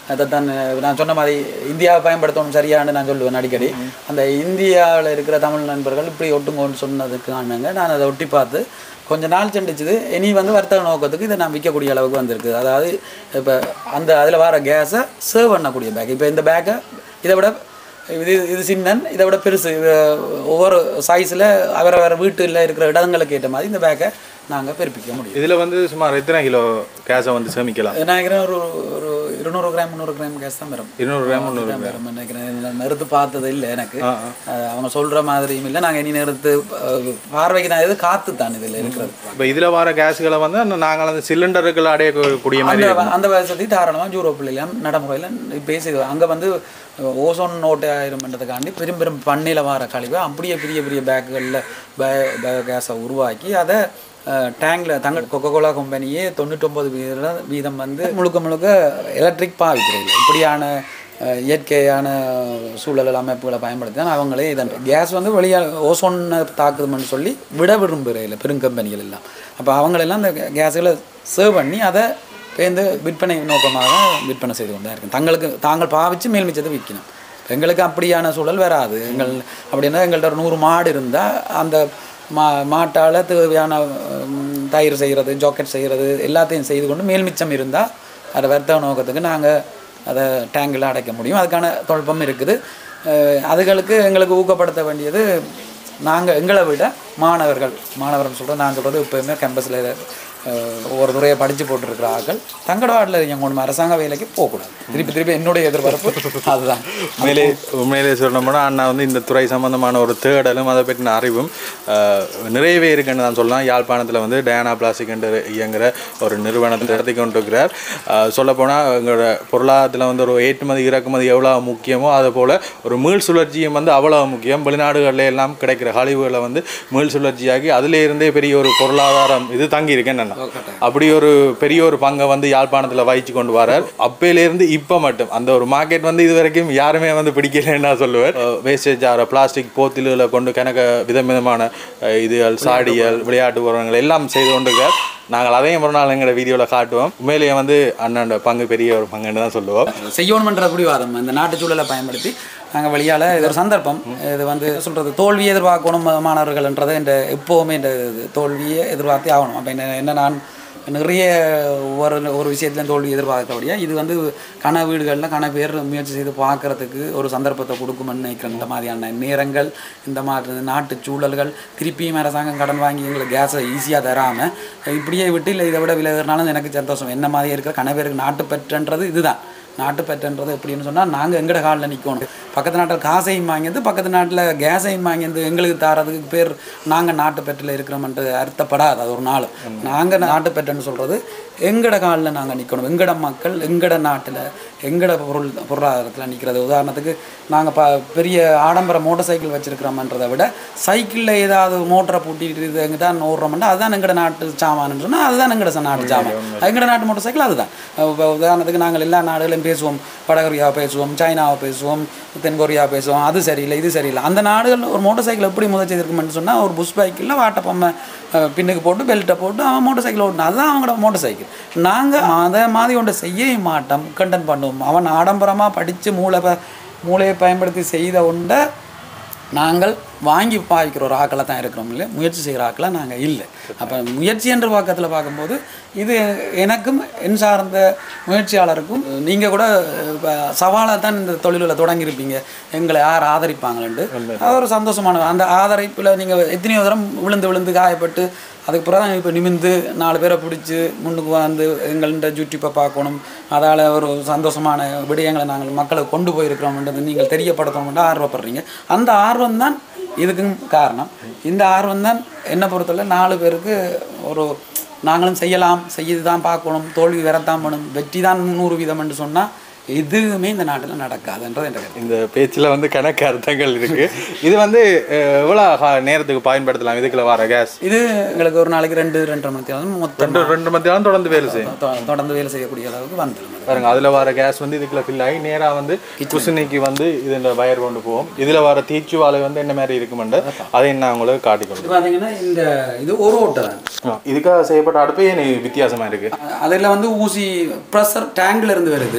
அதைத்தான் நான் சொன்ன மாதிரி இந்தியாவை பயன்படுத்தணும் சரியான்னு நான் சொல்லுவேன் அடிக்கடி அந்த இந்தியாவில் இருக்கிற தமிழ் நண்பர்கள் இப்படி ஒட்டுங்கோன்னு சொன்னதுக்கு ஆனாங்க நான் அதை ஒட்டி பார்த்து கொஞ்ச நாள் சென்றுச்சுது இனி வந்து வர்த்தக நோக்கத்துக்கு இதை நான் விற்கக்கூடிய அளவுக்கு வந்திருக்கு அதாவது இப்போ அந்த அதில் வர கேஸை சர்வ் பண்ணக்கூடிய பேக் இப்போ இந்த பேக்கை இதை விட இது இது சின்னன் இதை விட பெருசு இது ஒவ்வொரு சைஸில் அவரவர் வீட்டில் இருக்கிற இடங்களுக்கு ஏற்ற மாதிரி இந்த பேக்கை நாங்கள் பெருப்பிக்க முடியும் இதுல வந்து சுமார் எத்தனை கிலோ கேஸை வந்து சேமிக்கலாம் நான் நினைக்கிறேன் ஒரு ஒரு இருநூறு கிராம் முந்நூறு கிராம் கேஸ் தான் வரும் இருநூறு கிராம் முந்நூறு கிராம் வரும் நினைக்கிறேன் நான் நிறுத்து பார்த்தது இல்லை எனக்கு அஹ் அவங்க சொல்கிற மாதிரியும் இல்லை நாங்கள் இனி நிறுத்து அஹ் பார்வைக்கு நான் இது காற்று தான் இதில் இருக்கிறது இப்போ இதுல வர கேஸுகளை வந்து அந்த நாங்கள் அந்த சிலிண்டருக்குள்ள அடையக்கூடிய மாதிரி அந்த அந்த வசதி தாராளமாக ஜூரோப்பிலாம் நடைமுறையில் பேசி அங்கே வந்து ஓசோன் நோட்டு ஆயிருமன்றதுக்காண்டி பெரும் பெரும் பண்ணையில் வர கழிவை அப்படியே பெரிய பெரிய பேக்குகளில் பயோ கேஸை உருவாக்கி அதை டேங்கில் தங்க கொக்கோ கோலா கம்பெனியே தொண்ணூற்றொம்பது வீதம் வீதம் வந்து முழுக்க முழுக்க எலக்ட்ரிக் பாவிக்கிறது இப்படியான அஹ், இயற்கையான சூழல் அமைப்புகளை பயன்படுத்தி தான் அவங்களே இதன் கேஸ் வந்து வெளியாக ஓசோனை தாக்குதுன்னு சொல்லி விட விரும்புகிறதில்ல பெருங்கம்பெனிகள் எல்லாம் அப்போ அவங்களெல்லாம் அந்த கேஸுகளை சேவ் பண்ணி அதை பேருந்து விற்பனை நோக்கமாக விற்பனை செய்து கொண்டு தான் இருக்கு தங்களுக்கு தாங்கள் பாவிச்சு மேல் மிச்சத்தை விற்கணும் எங்களுக்கு அப்படியான சூழல் வராது எங்கள் அப்படின்னா எங்கள்கிட்ட ஒரு நூறு மாடு இருந்தால் அந்த மா மாட்டால் தேவையான ம், தயிர் செய்கிறது ஜாக்கெட் செய்கிறது எல்லாத்தையும் செய்து கொண்டு மேல் மிச்சம் இருந்தால் அதை வர்த்தக நோக்கத்துக்கு நாங்கள் அதை டேங்கில் அடைக்க முடியும் அதுக்கான தொழில்நுட்பம் இருக்குது அஹ், அதுகளுக்கு எங்களுக்கு ஊக்கப்படுத்த வேண்டியது நாங்கள் எங்களை விட மாணவர்கள் மாணவர்கள் சொல்கிறது நான் சொல்கிறது எப்போயுமே கேம்பஸில் ஒவ்வொரு துறையை படித்து போட்டிருக்கிற ஆட்கள் தங்களோட வார்டில் எங்கள் ஒன்று அரசாங்க வேலைக்கு போகக்கூடாது திருப்பி திருப்பி என்னுடைய எதிர்பார்ப்பு அதுதான் உண்மையிலே உண்மையிலே சொல்லணும்னா அண்ணா வந்து இந்த துறை சம்பந்தமான ஒரு தேடலும் அதை பற்றின அறிவும் ஆஹ், நிறையவே இருக்குன்னு தான் சொல்லலாம் யாழ்ப்பாணத்தில் வந்து டயானா பிளாஸ்டிக் என்று இயங்குற ஒரு நிறுவனத்தை நடத்தி கொண்டிருக்கிறார் சொல்லப்போனால் எங்களோட பொருளாதாரத்தில் வந்து ஒரு ஏற்றுமதி இறக்குமதி எவ்வளோ முக்கியமோ அது போல் ஒரு மீள் சுழற்சியும் வந்து அவ்வளோ முக்கியம் வெளிநாடுகளில் எல்லாம் கிடைக்கிற கழிவுகளை வந்து மீள் சுழற்சியாகி அதிலே இருந்தே பெரிய ஒரு பொருளாதாரம் இது தங்கி இருக்கேன்னு அப்படி ஒரு பெரிய ஒரு பங்கை வந்து யாழ்ப்பாணத்தில் வகிச்சு கொண்டு வரார் அப்பையிலேருந்து இப்போ மட்டும் அந்த ஒரு மார்க்கெட் வந்து இது வரைக்கும் யாருமே வந்து பிடிக்கலன்னு நான் சொல்லுவேன் வேஸ்டேஜ் ஆகிற பிளாஸ்டிக் போத்தில்களை கொண்டு கணக்க விதம் விதமான அஹ், இதுகள் சாடிகள் விளையாட்டு உரங்கள் எல்லாம் செய்து கொண்டிருக்கார் நாங்கள் அதையும் ஒரு நாள் எங்களோட வீடியோவில் காட்டுவோம் உண்மையிலேயே வந்து அண்ணனோட பங்கு பெரிய ஒரு பங்குன்னு தான் சொல்லுவோம் செய்யணுமன்ற பிடிவாதம் இந்த நாட்டு சூழலை பயன்படுத்தி நாங்கள் வெளியால் இது ஒரு சந்தர்ப்பம் இது வந்து சொல்கிறது தோல்வியை எதிர்பார்க்கணும் மாணவர்கள்ன்றது இந்த எப்போவுமே இந்த இது தோல்வியை எதிர்பார்த்தே ஆகணும் அப்போ என்ன என்ன நான் நிறைய ஒரு ஒரு விஷயத்துல தோல்வி எதிர்பார்க்கக்கூடிய இது வந்து கன வீடுகளில் கன பேர் முயற்சி செய்து பார்க்கறதுக்கு ஒரு சந்தர்ப்பத்தை கொடுக்குமென்னு நினைக்கிறேன் இந்த மாதிரியான நேரங்கள் இந்த மாதிரி நாட்டு சூழல்கள் திருப்பியும் அரசாங்கம் கடன் வாங்கி எங்களுக்கு கேஸை ஈஸியாக தராமல் இப்படியே விட்டு இல்லை இதை விட விலகிறனாலும் எனக்கு சந்தோஷம் என்ன மாதிரி இருக்கிற கன பேருக்கு நாட்டுப்பற்றுன்றது இதுதான் நாட்டுப்பற்றுன்றது எப்படின்னு சொன்னால் நாங்கள் எங்கட காலில் நிற்கணும் பக்கத்து நாட்டில் காசையும் வாங்கியது பக்கத்து நாட்டில் கேஸையும் வாங்கியது எங்களுக்கு தாரதுக்கு பேர் நாங்கள் நாட்டுப்பற்றில் இருக்கிறோம்ன்றது அர்த்தப்படாது அது ஒரு நாள் நாங்கள் நாட்டுப்பற்றுன்னு சொல்கிறது எங்கட காலில் நாங்கள் நிற்கணும் எங்கட மக்கள் எங்கட நாட்டில் எங்கட பொருள் பொருளாதாரத்தில் நிற்கிறது உதாரணத்துக்கு நாங்கள் ப பெரிய ஆடம்பர மோட்டார் சைக்கிள் வச்சுருக்கிறோம்ன்றதை விட சைக்கிளில் ஏதாவது மோட்டரை பூட்டிட்டு இது எங்கே தான் ஓடுறோம்னா அதுதான் எங்கட நாட்டு சாமான்னு சொன்னால் அதுதான் எங்கட ச- நாட்டு சாமான் எங்கட நாட்டு மோட்டார் சைக்கிள் அதுதான் இப்போ உதாரணத்துக்கு நாங்கள் எல்லா நாடுகளையும் பேசுவோம் வடகொரியாவை பேசுவோம் சைனாவை பேசுவோம் தென்கொரியா பேசுவோம் அது சரியில்லை இது சரியில்லை அந்த நாடுகள் ஒரு மோட்டார் சைக்கிள் எப்படி முதல் செய்திருக்குமென்னு சொன்னால் ஒரு புஷ் பைக்கில் வாட்டை பொம்மை அஹ், பின்னுக்கு போட்டு பெல்ட்டை போட்டு அவன் மோட்டார் சைக்கிள் ஓட்டணும் அதுதான் அவங்களோட மோட்டார் சைக்கிள் நாங்கள் அதை மாதிரி ஒன்றை செய்ய மாட்டோம் கண்டன் பண்ணுவோம் அவன் ஆடம்பரமாக படித்து மூளை ப- மூளையை பயன்படுத்தி செய்த ஒன்றை நாங்கள் வாங்கி பாவிக்கிற ஒரு ஆக்களை தான் இருக்கிறோம் இல்லை முயற்சி செய்கிற ஆக்களாக நாங்கள் இல்லை அப்போ முயற்சி என்ற பக்கத்தில் பார்க்கும்போது இது எனக்கும் என் சார்ந்த முயற்சியாளருக்கும் நீங்கள் கூட சவாலாக தான் இந்த தொழிலில் தொடங்கியிருப்பீங்க எங்களை யார் ஆதரிப்பாங்களேன்ட்டு அது ஒரு சந்தோஷமான அந்த ஆதரிப்பில் நீங்கள் எத்தனையோ தரம் விழுந்து விழுந்து காயப்பட்டு அதுக்கு பிறகு இப்போ நிமிந்து நாலு பேரை பிடிச்சி முன்னுக்கு வந்து எங்கள்கிட்ட யூடியூப்பை பார்க்கணும் அதால் ஒரு சந்தோஷமான விடயங்களை நாங்கள் மக்களுக்கு கொண்டு போயிருக்கிறோம்ன்றது நீங்கள் தெரியப்படுத்தணும்னு ஆர்வப்படுறீங்க அந்த ஆர்வம் தான் இதுக்கும் காரணம் இந்த ஆர்வம் தான் என்னை பொறுத்தவரை நாலு பேருக்கு ஒரு நாங்களும் செய்யலாம் செய்து தான் பார்க்கணும் தோல்வி வரத்தான் பண்ணும் வெற்றி தான் நூறு வீதம் என்று சொன்னால் எதுவுமே இந்த நாட்டில் நடக்காதுன்றது என்ற கருத்து இந்த பேச்சில் வந்து கணக்கு அர்த்தங்கள் இருக்கு இது வந்து அஹ், எவ்வளோ ஹா- நேரத்துக்கு பயன்படுத்தலாம் இதுக்குள்ள வர கேஸ் இது எங்களுக்கு ஒரு நாளைக்கு ரெண்டு ரெண்டரை மணி நேரம் மொத்தம் ரெண்டு ரெண்டு மணி நேரம் தொடர்ந்து வேலை செய்யும் தொ- தொடர்ந்து வேலை செய்யக்கூடிய அளவுக்கு வந்துடும் பாருங்க அதுல வர கேஸ் வந்து இதுக்குள்ள ஃபில் ஆகி நேரா வந்து குசினிக்கு வந்து இதுல வயர் கொண்டு போகும் இதுல வர தீச்சு வாழை வந்து என்ன மாதிரி இருக்குமெண்டு அதை நான் உங்களுக்கு காட்டிக்கொண்டு இது பார்த்தீங்கன்னா இந்த இது ஒரு ஓட்டை தான் இதுக்காக செய்யப்பட்ட அடுப்பே எனக்கு வித்தியாசமா இருக்கு அதில் வந்து ஊசி ப்ரெஷர் டேங்க்ல இருந்து வருது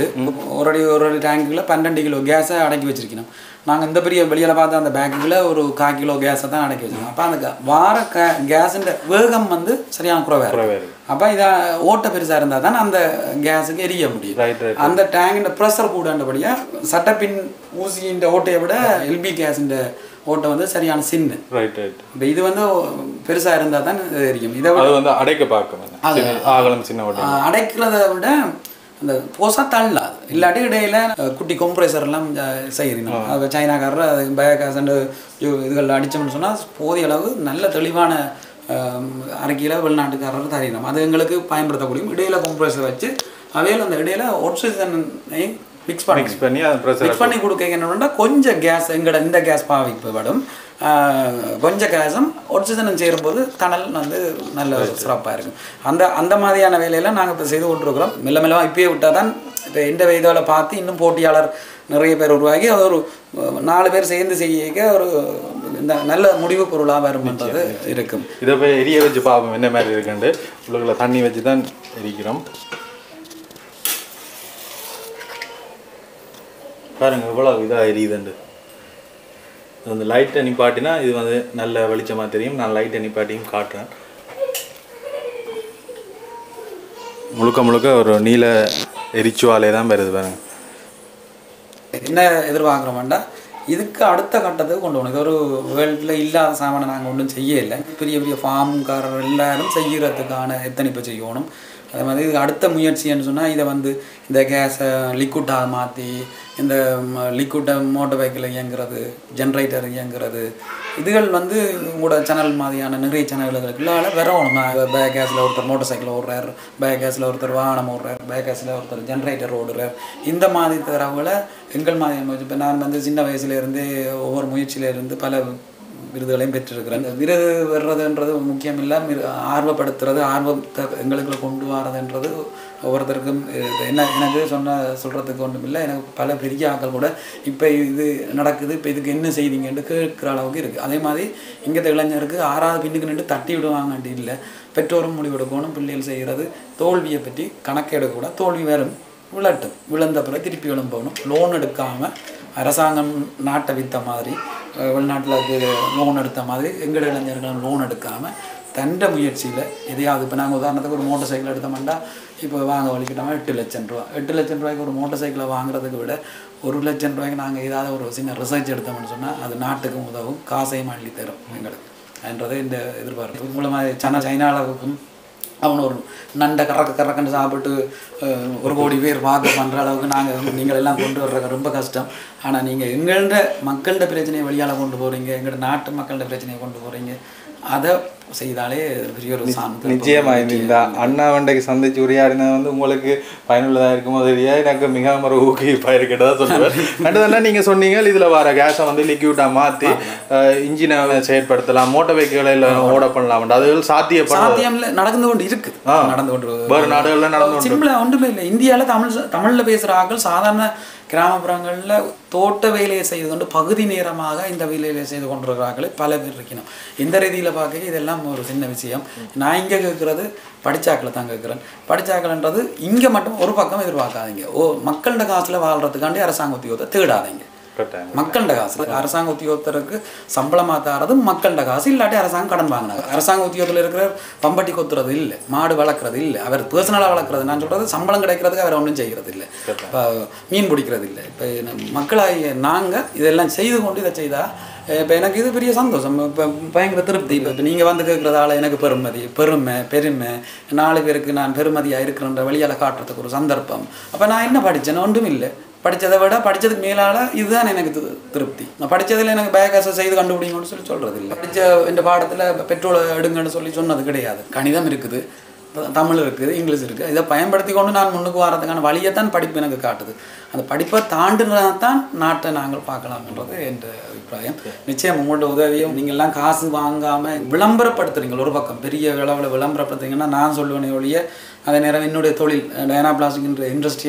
ஒரு அடி ஒரு அடி டேங்குக்குள்ள பன்னெண்டு கிலோ கேஸை அடக்கி வச்சிருக்கணும் நாங்கள் இந்த பெரிய வெளியில் பார்த்த அந்த பேக்குக்குள்ள ஒரு கால் கிலோ கேஸை தான் அடக்கி வச்சிருக்கோம் அப்போ அந்த க- வார க கேஸுன்ற வேகம் வந்து சரியான குறைவாக குறைவா இருக்கும் அப்போ இதை ஓட்ட பெருசாக இருந்தால் தான் அந்த கேஸுக்கு எரிய முடியும் ரைட் ரைட் அந்த டேங்கின் ப்ரெஷர் கூடன்றபடியாக சட்டப்பின் ஊசியின் ஓட்டையை விட எல்பி கேஸின் ஓட்டை வந்து சரியான சின்ன ரைட் ரைட் இப்போ இது வந்து பெருசாக இருந்தால் தான் இது எரியும் இதை விட அது வந்து அடைக்க பார்க்கணும் சின்ன ஆகலம் சின்ன ஓட்டை ஆஹ் அடைக்கிறத விட அந்த போசா தள்ளாது இல்லாட்டி இடையில அஹ், குட்டி compressor எல்லாம் அஹ், செய்யணும் அது சைனாக்காரர் அது பயோகாசண்ட் இதுகள் அடிச்சோம்னு சொன்னால் போதிய அளவு நல்ல தெளிவான அரைக்கியில் வெளிநாட்டுக்காரர் தரணும் அது எங்களுக்கு பயன்படுத்தக்கூடிய இடையில compressor வச்சு அவையில் அந்த இடையில ஆக்சிஜனை மிக்ஸ் பண்ணி மிக்ஸ் பண்ணி அது ப்ரெஷர் மிக்ஸ் பண்ணி கொடுக்க என்னன்னா கொஞ்சம் கேஸ் எங்கட இந்த கேஸ் பாவிக்கப்படும் ஆஹ் கொஞ்சம் கேஸும் ஆக்சிஜனும் சேரும்போது கனல் வந்து நல்ல சிறப்பாக இருக்கும் அந்த அந்த மாதிரியான வேலையெல்லாம் நாங்கள் இப்போ செய்து கொண்டிருக்கிறோம் மெல்ல மெல்லமாக இப்பயே விட்டால் தான் இப்போ இந்த இதில் பார்த்து இன்னும் போட்டியாளர் நிறைய பேர் உருவாகி அது ஒரு அஹ், நாலு பேர் சேர்ந்து செய்ய ஒரு இந்த நல்ல முடிவு பொருளாக வரும்ன்றது இருக்கும் இதை போய் எரிய வச்சு பார்ப்போம் என்ன மாதிரி இருக்குண்டு உள்ளுக்குள்ள தண்ணி வச்சு தான் எரிக்கிறோம் பாருங்க எவ்வளோ இதாக எரியுதுண்டு இது வந்து லைட்டை நிப்பாட்டினா இது வந்து நல்ல வெளிச்சமாக தெரியும் நான் லைட்டை நிப்பாட்டியும் காட்டுறேன் முழுக்க முழுக்க ஒரு நீல எரிச்சுவாலே தான் வருது பாருங்க என்ன எதிர்பார்க்குறோம்டா இதுக்கு அடுத்த கட்டத்துக்கு கொண்டு போகணும் இது ஒரு வேர்ல்டில் இல்லாத சாமானை நாங்கள் ஒன்றும் செய்யலை பெரிய பெரிய ஃபார்ம்காரர் எல்லாரும் செய்யறதுக்கான எத்தனைப்பு செய்யணும் அதே மாதிரி இதுக்கு அடுத்த முயற்சின்னு சொன்னால் இதை வந்து இந்த கேஸை லிக்விட்டாக மாற்றி இந்த லிக்விட்டை மோட்டர் பைக்கில் இயங்குறது ஜென்ரேட்டர் இயங்குறது இதுகள் வந்து உங்களோட சேனல் மாதிரியான நிறைய சேனல்களுக்குள்ளால வரணும் பே கேஸில் ஒருத்தர் மோட்டர் சைக்கிள் ஓடுறார் பே கேஸில் ஒருத்தர் வாகனம் ஓடுறார் பே கேஸில் ஒருத்தர் ஜென்ரேட்டர் ஓடுறார் இந்த மாதிரி தரவுகளை எங்கள் மாதிரி இப்போ நான் வந்து சின்ன வயசுலேருந்தே ஒவ்வொரு முயற்சியிலேருந்து பல விருதுகளையும் பெற்றிருக்கிறேன் இந்த விருது வர்றதுன்றது முக்கியம் இல்லை ஆர்வப்படுத்துறது ஆர்வத்தை எங்களுக்குள்ள கொண்டு வரதுன்றது ஒவ்வொருத்தருக்கும் இது என்ன எனக்கு சொன்ன சொல்கிறதுக்கு ஒன்றும் இல்லை எனக்கு பல பெரிய ஆட்கள் கூட இப்போ இது நடக்குது இப்போ இதுக்கு என்ன செய்தீங்கன்னு கேட்குற அளவுக்கு இருக்குது அதே மாதிரி இங்கே இளைஞருக்கு ஆறாவது பின்னுக்கு நின்று தட்டி விடுவாங்கன்ட்டு இல்லை பெற்றோரும் முடிவெடுக்கணும் பிள்ளைகள் செய்கிறது தோல்வியை பற்றி கணக்கெடுக்கக்கூடாது தோல்வி வரும் விழட்டும் விழுந்த பிறகு திருப்பி எழும்பணும் லோன் எடுக்காமல் அரசாங்கம் நாட்டை விற்ற மாதிரி அஹ் வெளிநாட்டில் லோன் எடுத்த மாதிரி எங்கள் இளைஞர்களும் லோன் எடுக்காமல் தண்ட முயற்சியில் எதையாவது இப்போ நாங்கள் உதாரணத்துக்கு ஒரு மோட்டர் சைக்கிள் எடுத்தோம்னா இப்போ வாங்க வலிக்கிட்டோம்னா எட்டு லட்சம் ரூபா எட்டு லட்சம் ரூபாய்க்கு ஒரு மோட்டர் சைக்கிளை வாங்குறதுக்கு விட ஒரு லட்சம் ரூபாய்க்கு நாங்கள் ஏதாவது ஒரு சின்ன ரிசர்ச் எடுத்தோம்னு சொன்னால் அது நாட்டுக்கும் உதவும் காசையும் அள்ளி தரும் எங்களுக்கு என்றதை இந்த எதிர்பார்ப்பு மூலமாக சைனா சைனாவுக்கும் அவன் ஒரு நண்டை கறக்க கறக்கன்னு சாப்பிட்டு அஹ், ஒரு கோடி பேர் பார்க்க பண்ணுற அளவுக்கு நாங்கள் நீங்கள் எல்லாம் கொண்டு வர்றது ரொம்ப கஷ்டம் ஆனால் நீங்கள் எங்கள்ட மக்கள்கிட்ட பிரச்சனையை வெளியால் கொண்டு போகிறீங்க எங்களோட நாட்டு மக்கள்கிட்ட பிரச்சனையை கொண்டு போகிறீங்க அதை செய்தாலே பெரிய ஒரு சான்று நிச்சயமா இந்த இந்த அண்ணா வண்டைக்கு சந்திச்சு உரையாடினது வந்து உங்களுக்கு பயனுள்ளதாக இருக்குமோ தெரியா எனக்கு மிக ஒரு ஊக்குவிப்பாக இருக்கிறதா சொல்லுவேன் ரெண்டுதானே நீங்கள் சொன்னீங்க இதில் வர கேஸை வந்து லிக்யூட்டாக மாற்றி இன்ஜினை செயற்படுத்தலாம் மோட்டர் வெஹிக்கிளில் ஓட பண்ணலாம் அதுகள் சாத்தியப்படும் சாத்தியம்ல நடந்து கொண்டு இருக்கு நடந்து கொண்டு வேறு நாடுகளில் நடந்து கொண்டு சிம்பிளா ஒன்றுமே இல்லை இந்தியாவில் தமிழ் ச- தமிழ்ல பேசுகிற ஆட்கள் சாதாரண கிராமப்புறங்களில் தோட்ட வேலையை செய்து கொண்டு பகுதி நேரமாக இந்த வேலையை செய்து கொண்டிருக்கிறார்களே பல பேர் இருக்கணும் இந்த ரீதியில் பார்க்க இதெல்லாம் ஒரு சின்ன விஷயம் நான் இங்கே கேட்குறது படிச்சாக்களை தான் கேட்குறேன் படிச்சாக்கள்ன்றது இங்கே மட்டும் ஒரு பக்கம் எதிர்பார்க்காதீங்க ஓ மக்கள்கிட்ட காசில் வாழ்கிறதுக்காண்டி அரசாங்க உத்தியோகத்தை தேடாதீங்க கட்டாயம் மக்கள்கிட்ட காசு அரசாங்க உத்தியோகத்தருக்கு சம்பளமாக தரது மக்கள்கிட்ட காசு இல்லாட்டி அரசாங்கம் கடன் வாங்கினாங்க அரசாங்க உத்தியோகத்தில் இருக்கிற பம்பட்டி கொத்துறது இல்லை மாடு வளர்க்குறது இல்லை அவர் பர்சனலாக வளர்க்குறது நான் சொல்கிறது சம்பளம் கிடைக்கிறதுக்கு அவர் ஒன்றும் செய்கிறது இல்லை இப்போ மீன் பிடிக்கிறது இல்லை இப்போ மக்களாகிய நாங்கள் இதெல்லாம் செய்து கொண்டு இதை செய்தால் இப்போ எனக்கு இது பெரிய சந்தோஷம் இப்போ பயங்கர திருப்தி இப்போ இப்போ நீங்கள் வந்து கேட்குறதால எனக்கு பெருமதி பெருமை பெருமை நாலு பேருக்கு நான் பெருமதியாக இருக்கிறன்ற வழியால் காட்டுறதுக்கு ஒரு சந்தர்ப்பம் அப்போ நான் என்ன படித்தேன் ஒன்றும் இல்லை படித்ததை விட படித்ததுக்கு மேலால் இதுதான் எனக்கு தி- திருப்தி நான் படித்ததில் எனக்கு பேகாசை செய்து கண்டுபிடிங்கன்னு சொல்லி சொல்கிறது இல்லை படித்த இந்த பாடத்தில் பெட்ரோலை எடுங்கன்னு சொல்லி சொன்னது கிடையாது கணிதம் இருக்குது த- தமிழ் இருக்குது இங்கிலீஷ் இருக்குது இதை பயன்படுத்தி கொண்டு நான் முன்னுக்கு வரதுக்கான வழியை தான் படிப்பு எனக்கு காட்டுது அந்த படிப்பை தாண்டுனா தான் நாட்டை நாங்கள் பார்க்கலாம்ன்றது என்ற அபிப்பிராயம் நிச்சயம் உங்களோட உதவியும் நீங்கள்லாம் காசு வாங்காமல் விளம்பரப்படுத்துறீங்க ஒரு பக்கம் பெரிய அளவில் விளம்பரப்படுத்துறீங்கன்னா நான் சொல்லுவேனே ஒழிய அதே நேரம் என்னுடைய தொழில் டயனா பிளாஸ்டிக் என்ற இண்டஸ்ட்ரியல்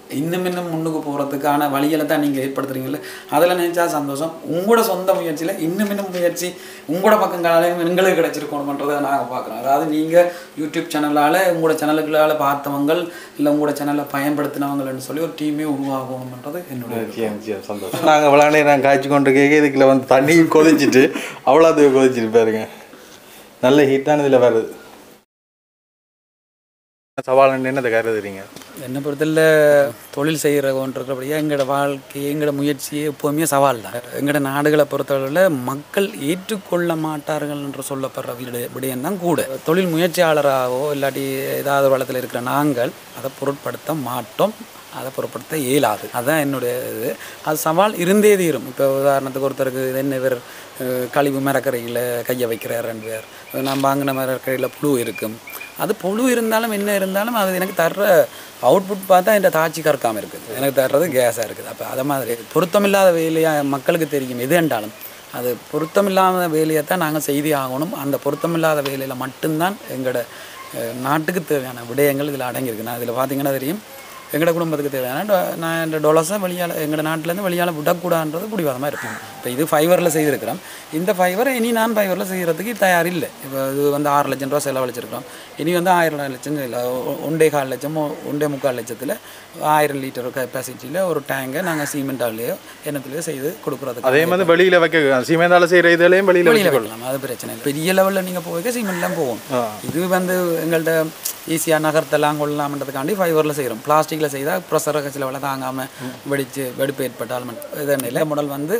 இன்னும் இன்னும் முன்னுக்கு போகிறதுக்கான வழிகளை தான் நீங்கள் ஏற்படுத்துறீங்களே அதில் நினைச்சா சந்தோஷம் உங்களோட சொந்த முயற்சியில் இன்னும் இன்னும் முயற்சி உங்களோட பக்கங்களாலையும் எங்களுக்கு கிடைச்சிருக்கணுமன்றதை நாங்கள் பார்க்குறோம் அதாவது நீங்கள் யூடியூப் சேனலால் உங்களோட சேனலுக்களால் பார்த்தவங்கள் இல்லை உங்களோட சேனலை பயன்படுத்தினவங்கள்னு சொல்லி ஒரு டீமே உருவாகணுமன்றது என்னுடைய நிச்சயம் நிச்சயம் சந்தோஷம் நாங்கள் விளாண்டே நாங்கள் காய்ச்சி கொண்டு கேட்க இதுக்குள்ள வந்து தண்ணி கொதிச்சிட்டு அவ்வளோத்துக்கு கொதிச்சிட்டு பாருங்க நல்ல ஹீட்டான இதில் வருது சவால் என்னத்தை கருதுறீங்க என்னை பொறுத்தல தொழில் செய்கிறவன்றபடியாக எங்களோட வாழ்க்கை எங்களோட முயற்சி எப்போவுமே சவால் தான் எங்களோட நாடுகளை பொறுத்தளவில் மக்கள் ஏற்றுக்கொள்ள மாட்டார்கள் என்று சொல்லப்படுற விட விடயம் தான் கூட தொழில் முயற்சியாளராகவோ இல்லாட்டி ஏதாவது ஒரு வளத்தில் இருக்கிற நாங்கள் அதை பொருட்படுத்த மாட்டோம் அதை பொருட்படுத்த இயலாது அதுதான் என்னுடைய இது அது சவால் இருந்தே தீரும் இப்போ உதாரணத்துக்கு ஒருத்தருக்கு இது என்ன பேர் அஹ், கழிவு மரக்கரையில் கையை வைக்கிறார் ரெண்டு பேர் நான் வாங்கின மரக்கரையில் புழு இருக்கும் அது புழு இருந்தாலும் என்ன இருந்தாலும் அது எனக்கு தர்ற அவுட்புட் பார்த்தா என் தாச்சி கறக்காமல் இருக்குது எனக்கு தர்றது கேஸாக இருக்குது அப்போ அதை மாதிரி பொருத்தமில்லாத வேலையாக மக்களுக்கு தெரியும் எது என்றாலும் அது பொருத்தமில்லாத வேலையை தான் நாங்கள் செய்தி ஆகணும் அந்த பொருத்தமில்லாத வேலையில் மட்டும்தான் எங்களோட அஹ், நாட்டுக்கு தேவையான விடயங்கள் இதில் அடங்கியிருக்கு நான் இதில் பார்த்தீங்கன்னா தெரியும் எங்களோட குடும்பத்துக்கு தேவையான டொ- நான் இந்த டொலஸை வெளியால் எங்களோட நாட்டிலேருந்து வெளியால் விடக்கூடாதுன்றது பிடிவாதமாக இருக்கும் இப்போ இது ஃபைவரில் செய்திருக்கிறோம் இந்த ஃபைவரை இனி நான் ஃபைவரில் செய்கிறதுக்கு தயார் இல்லை இப்போ இது வந்து ஆறு லட்சம் ரூபா செலவழிச்சிருக்கிறோம் இனி வந்து ஆயிரம் லட்சம் இல்லை ஒ- ஒன்றே கால் லட்சம் ஒ- ஒன்றே முக்கால் லட்சத்தில் ஆயிரம் லிட்டர் கெப்பாசிட்டியில் ஒரு டேங்கை நாங்கள் சீமெண்டாலேயோ எண்ணத்துலையோ செய்து கொடுக்குறதுக்கு அதே மாதிரி வெளியில் வைக்க சீமேந்தால செய்கிற இதுலேயும் வெளியில் வெளியில் வைக்கலாம் அது பிரச்சனை இல்லை பெரிய லெவலில் நீங்கள் போய் சிமெண்ட்லாம் போகும் இது வந்து எங்கள்கிட்ட ஈஸியாக நகர்த்தலாம் கொள்ளலாம்ன்றதுக்காண்டி ஃபைபரில் செய்கிறோம் பிளாஸ்டிக்கில் செய்தால் ப்ரெஷர் சில வேலை தாங்காமல் வெடித்து வெடிப்பு ஏற்பட்டால் மட்டும் இது நிலை மாடல் வந்து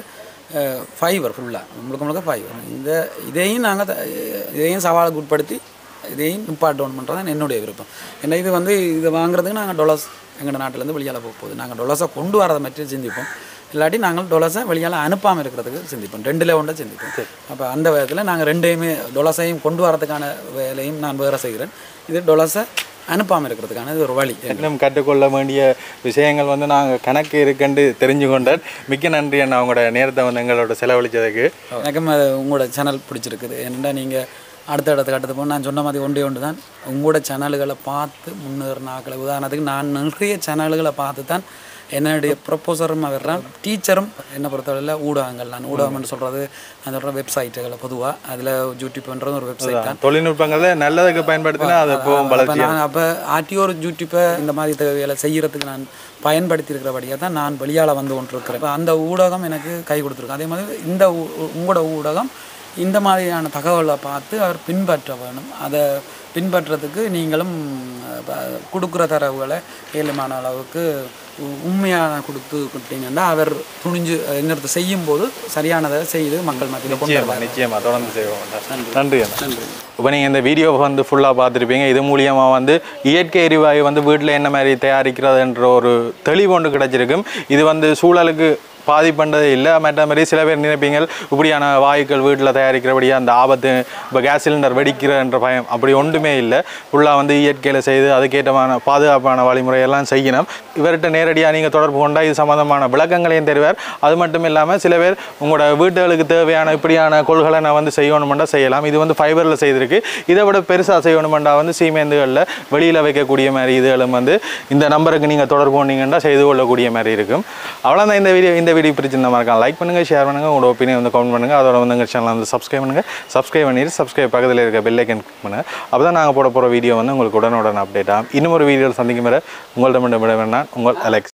ஃபைபர் ஃபுல்லாக முழுக்க முழுக்க ஃபைபர் இந்த இதையும் நாங்கள் இதையும் சவாலுக்கு உட்படுத்தி இதையும் நிப்பாட்டோன் பண்ணுறது தான் என்னுடைய விருப்பம் ஏன்னா இது வந்து இதை வாங்குறதுக்கு நாங்கள் டொலர்ஸ் எங்கள் நாட்டிலேருந்து வெளியால் போக போகுது நாங்கள் டொலர்ஸை கொண்டு வரதை பற்றி சிந்திப்போம் இல்லாட்டி நாங்கள் டொலஸை வெளியால் அனுப்பாமல் இருக்கிறதுக்கு சிந்திப்போம் ரெண்டில் ஒன்றை சிந்திப்போம் அப்போ அந்த விதத்தில் நாங்கள் ரெண்டையுமே டொலஸையும் கொண்டு வரதுக்கான வேலையும் நான் வேறு செய்கிறேன் இது டொலஸை அனுப்பாமல் இருக்கிறதுக்கான இது ஒரு வழி இன்னும் கற்றுக்கொள்ள வேண்டிய விஷயங்கள் வந்து நாங்கள் கணக்கு இருக்குன்னு தெரிஞ்சு கொண்டேன் மிக்க நன்றி அண்ணா அவங்களோட நேரத்தை வந்து எங்களோட செலவழிச்சதுக்கு எனக்கும் அது உங்களோட சேனல் பிடிச்சிருக்குது ஏன்னா நீங்கள் அடுத்த இடத்துக்கு அடுத்து போக நான் சொன்ன மாதிரி ஒன்றே ஒன்று தான் உங்களோட சேனல்களை பார்த்து முன்னேறின ஆக்களை உதாரணத்துக்கு நான் நிறைய சேனல்களை பார்த்து தான் என்னுடைய ப்ரொப்போசரும் வர்றேன் டீச்சரும் என்னை பொறுத்தவரையில் ஊடகங்கள் நான் ஊடகம்னு சொல்கிறது நான் சொல்கிற வெப்சைட்டுகளை பொதுவாக அதில் யூடியூப்ன்றது ஒரு வெப்சைட் தான் தொழில்நுட்பங்களை நல்லதுக்கு பயன்படுத்தினா அது போகும் அப்போ வளர்ச்சி நான் அப்போ ஆர்டிஓர் யூடியூப்பை இந்த மாதிரி தேவைகளை செய்கிறதுக்கு நான் பயன்படுத்தி இருக்கிறபடியாக தான் நான் வெளியால் வந்து கொண்டிருக்கிறேன் இப்ப அந்த ஊடகம் எனக்கு கை கொடுத்துருக்கு அதே மாதிரி இந்த ஊ- உங்களோட ஊடகம் இந்த மாதிரியான தகவலை பார்த்து அவர் பின்பற்ற வேணும் அதை பின்பற்றதுக்கு நீங்களும் அஹ், ப- கொடுக்குற தரவுகளை ஏழுமான அளவுக்கு உ- உண்மையான கொடுத்து கொடுத்தீங்கன்னா அவர் துணிஞ்சு எங்கிறது செய்யும்போது சரியானதை செய்து மக்கள் மத்தியில் கொண்டு நிச்சயமா நிச்சயமா தொடர்ந்து செய்வோம் நன்றி அண்ணா இப்போ நீங்கள் இந்த வீடியோவை வந்து ஃபுல்லாக பார்த்துருப்பீங்க இது மூலியமாக வந்து இயற்கை எரிவாயு வந்து வீட்டில் என்ன மாதிரி தயாரிக்கிறதுன்ற ஒரு தெளிவு ஒன்று கிடைச்சிருக்கும் இது வந்து சூழலுக்கு பாதிப்பண்டது இல்லை மற்ற மாதிரி சில பேர் நினைப்பீங்க இப்படியான வாயுக்கள் வீட்டில் தயாரிக்கிறபடியே அந்த ஆபத்து இப்போ கேஸ் சிலிண்டர் வெடிக்கிறன்ற பயம் அப்படி ஒன்றுமே இல்லை ஃபுல்லாக வந்து இயற்கையில் செய்து அதுக்கேற்றமான பாதுகாப்பான வழிமுறையெல்லாம் செய்யணும் இவர்கிட்ட நேரடியாக நீங்கள் தொடர்பு கொண்டால் இது சம்மந்தமான விளக்கங்களையும் தருவார் அது மட்டும் இல்லாமல் சில பேர் உங்களோட வீட்டுகளுக்கு தேவையான இப்படியான கொள்களை நான் வந்து செய்யணுமெண்டா செய்யலாம் இது வந்து ஃபைபரில் செய்திருக்கு இதை விட பெருசாக செய்யணுமெண்டா வந்து சீமேந்துகளில் வெளியில் வைக்கக்கூடிய மாதிரி இதுகளும் வந்து இந்த நம்பருக்கு நீங்கள் தொடர்பு கொண்டீங்கன்னா செய்து கொள்ளக்கூடிய மாதிரி இருக்கும் அவ்வளோதான் இந்த வீடியோ இந்த வீடியோ பிடிச்சிருந்த மறக்காம லைக் பண்ணுங்கள் ஷேர் பண்ணுங்கள் உங்களோட ஒப்பீனியன் வந்து கமெண்ட் பண்ணுங்கள் அதோட வந்து எங்கள் சேனலை வந்து சப்ஸ்கிரைப் பண்ணுங்கள் சப்ஸ்கிரைப் பண்ணிட்டு சப்ஸ்கிரைப் பக்கத்தில் இருக்க பெல் ஐக்கன் கிளிக் பண்ணுங்கள் அப்போ தான் நாங்கள் போட போகிற வீடியோ வந்து உங்களுக்கு உடனுடன் அப்டேட் ஆகும் இன்னும் ஒரு வீடியோவில் சந்திக்கும் வரை உங்கள்கிட்ட மட்டும் விட வேண்டாம் உங்கள் அலெக்ஸ்